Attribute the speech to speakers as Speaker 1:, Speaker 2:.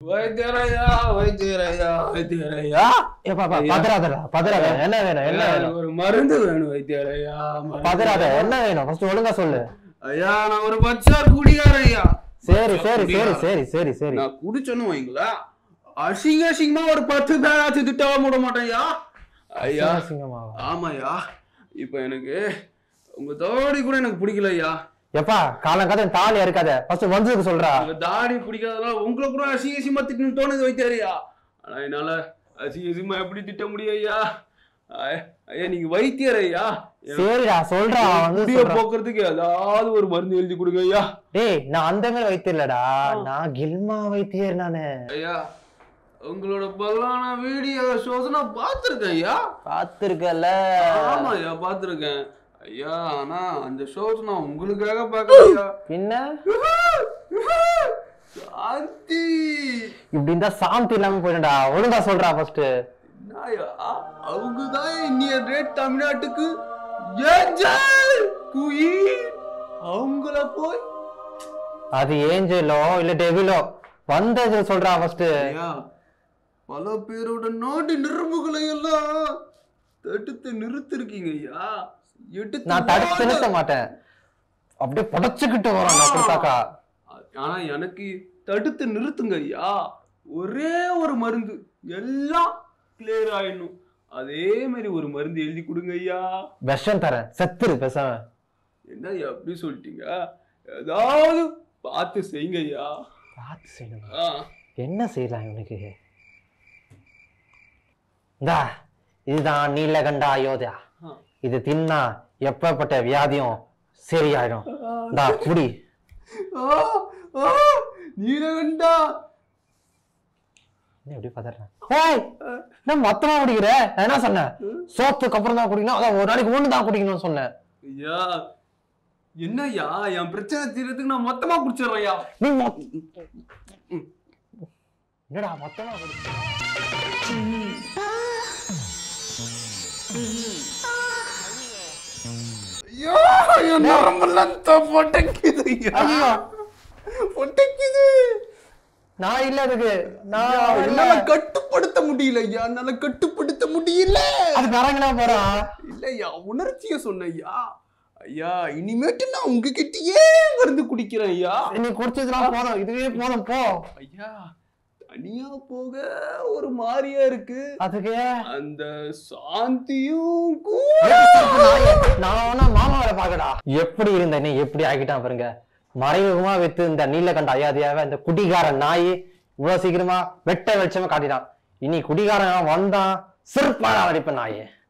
Speaker 1: வைத்தியரையா வைத்தியரையா வைத்தியரையா
Speaker 2: ஏப்பா பா, பதறாதடா பதறாத என்ன வேணும் என்ன வேணும்
Speaker 1: எனக்கு ஒரு மருந்து வேணும் வைத்தியரையா
Speaker 2: பதறாத என்ன வேணும் ஃபர்ஸ்ட் ஒழுங்கா சொல்லு
Speaker 1: ஐயா நான் ஒரு பச்சா குடிகாரையா
Speaker 2: சரி சரி சரி சரி சரி சரி
Speaker 1: நான் குடிச்சேன்னு வைங்களா அசிங்க அசிங்கமா ஒரு பத்து பேராச்சு திட்டவா மூட மாட்டேன்யா ஐயா
Speaker 2: சிங்கமாவா
Speaker 1: ஆமாய்யா இப்போ எனக்கு உங்க தோடி கூட எனக்கு பிடிக்கலையா
Speaker 2: எப்பா காலங்காலம் தாலி இருக்காத ஃபர்ஸ்ட் வந்ததுக்கு சொல்றா
Speaker 1: உங்க தாடி பிடிக்காதனால உங்களை கூட அசிங்க அசிங்கமா திட்டணும் தோணுது வைத்தியாரியா ஆனா என்னால அசிங்க அசிங்கமா எப்படி திட்ட முடியும் ஐயா ஐ- ஐயா நீங்க வைத்தியர் ஐயா என்
Speaker 2: சரிடா சொல்றா வந்து
Speaker 1: முடிய
Speaker 2: சொல்றா.
Speaker 1: போக்குறதுக்கு ஏதாவது ஒரு மருந்து எழுதி கொடுங்க ஐயா
Speaker 2: டேய் நான் அந்த மாதிரி வைத்தியர்லடா நான் கில்மா வைத்தியர் நானு
Speaker 1: ஐயா உங்களோட பல்லான வீடியோ ஷோஸ் நான் பார்த்துருக்கேன் ஐயா
Speaker 2: பாத்துருக்கல
Speaker 1: ஆமா ஐயா பார்த்துருக்கேன் ஐயா ஆனா அந்த ஷோஸ் நான் உங்களுக்காக பார்க்கலையா
Speaker 2: பின்ன
Speaker 1: சாந்தி
Speaker 2: இப்படி இருந்தா சாந்தி இல்லாம போயிடும்டா ஒழுங்கா சொல்றா ஃபர்ஸ்ட்
Speaker 1: என்னய்யா, அவங்க தான் இன்னிய ரேட் தமிழ்நாட்டுக்கு ஏஞ்சல் குயின் அவங்கள போய்
Speaker 2: அது ஏஞ்சலோ இல்ல டெவிலோ வந்தது சொல்றா ஃபர்ஸ்ட்
Speaker 1: ஐயா பல பேரோட நாட்டு நிரம்புகளை எல்லாம் தடுத்து நிறுத்திருக்கீங்க ஐயா எடுத்து
Speaker 2: நான் தடுத்து
Speaker 1: வாங்க.
Speaker 2: நிறுத்த மாட்டேன் அப்படியே புடச்சுக்கிட்டு வரோம் நான் கொடுத்தாக்கா
Speaker 1: ஆனா எனக்கு தடுத்து நிறுத்துங்க ஐயா ஒரே ஒரு மருந்து எல்லாம் கிளியர் ஆயிடணும் அதே மாதிரி ஒரு மருந்து எழுதி கொடுங்க ஐயா
Speaker 2: விஷம் தரேன் செத்துரு பேசாம
Speaker 1: என்ன ஐயா அப்படி சொல்லிட்டீங்க ஏதாவது பார்த்து செய்யுங்க ஐயா
Speaker 2: பார்த்து செய்யணும்
Speaker 1: ஆ,
Speaker 2: என்ன செய்யலாம் இவனுக்கு இந்தா இதுதான் நீலகண்டா அயோத்தியா
Speaker 1: ஆ.
Speaker 2: இது தின்னா எப்பப்பட்ட வியாதியும் சரியாயிடும் இந்தா குடி
Speaker 1: ஆ, ஆ, நீலகண்டா
Speaker 2: என்ன எப்படி பதறேன் ஏய் என்ன மொத்தமா குடிக்கிற நான் என்ன சொன்னேன் சோத்துக்கு அப்புறம் தான் குடிக்கணும் அதான் ஒரு நாளைக்கு ஒண்ணு தான் குடிக்கணும்னு சொன்னேன்
Speaker 1: ஐயா என்னய்யா என் பிரச்சனை தீர்றதுக்கு நான் மொத்தமா குடிச்சிடுறேன் ஐயா
Speaker 2: நீ மொ- என்னடா மொத்தமா குடி
Speaker 1: ஐயோ என் நரம்பெல்லாம் பொட்டைக்குது ஐயா
Speaker 2: ஐயோ
Speaker 1: பொட்டைக்குது
Speaker 2: நான் இல்ல அதுக்கு நான்
Speaker 1: என்னால
Speaker 2: இல்ல.
Speaker 1: கட்டுப்படுத்த முடியல ஐயா என்னால கட்டுப்படுத்த முடியல
Speaker 2: அது கரங்களா போறான்
Speaker 1: இல்ல ஐயா உணர்ச்சிய சொன்ன ஐயா ஐயா இனிமேட்டு நான் உங்ககிட்டயே மருந்து குடிக்கிறேன் ஐயா
Speaker 2: நீ குடிச்சதுலாம் போதும் இதுவே போதும் போ
Speaker 1: ஐயா தனியா போக ஒரு மாதிரியா இருக்கு
Speaker 2: அதுக்கு
Speaker 1: அந்த சாந்தியும் கூட
Speaker 2: நான் வேணா மாமா வேலை பாக்கடா எப்படி இருந்த நீ எப்படி ஆக்கிட்டான் பாருங்க மறைமுகமா வித்து இந்த நீலகண்ட அயாதியாவ இந்த குடிகார நாய் இவ்வளவு சீக்கிரமா வெட்ட வெளிச்சமா காட்டிட்டான் இனி குடிகாரன் வந்தான் சிறப்பான அடிப்ப நாயே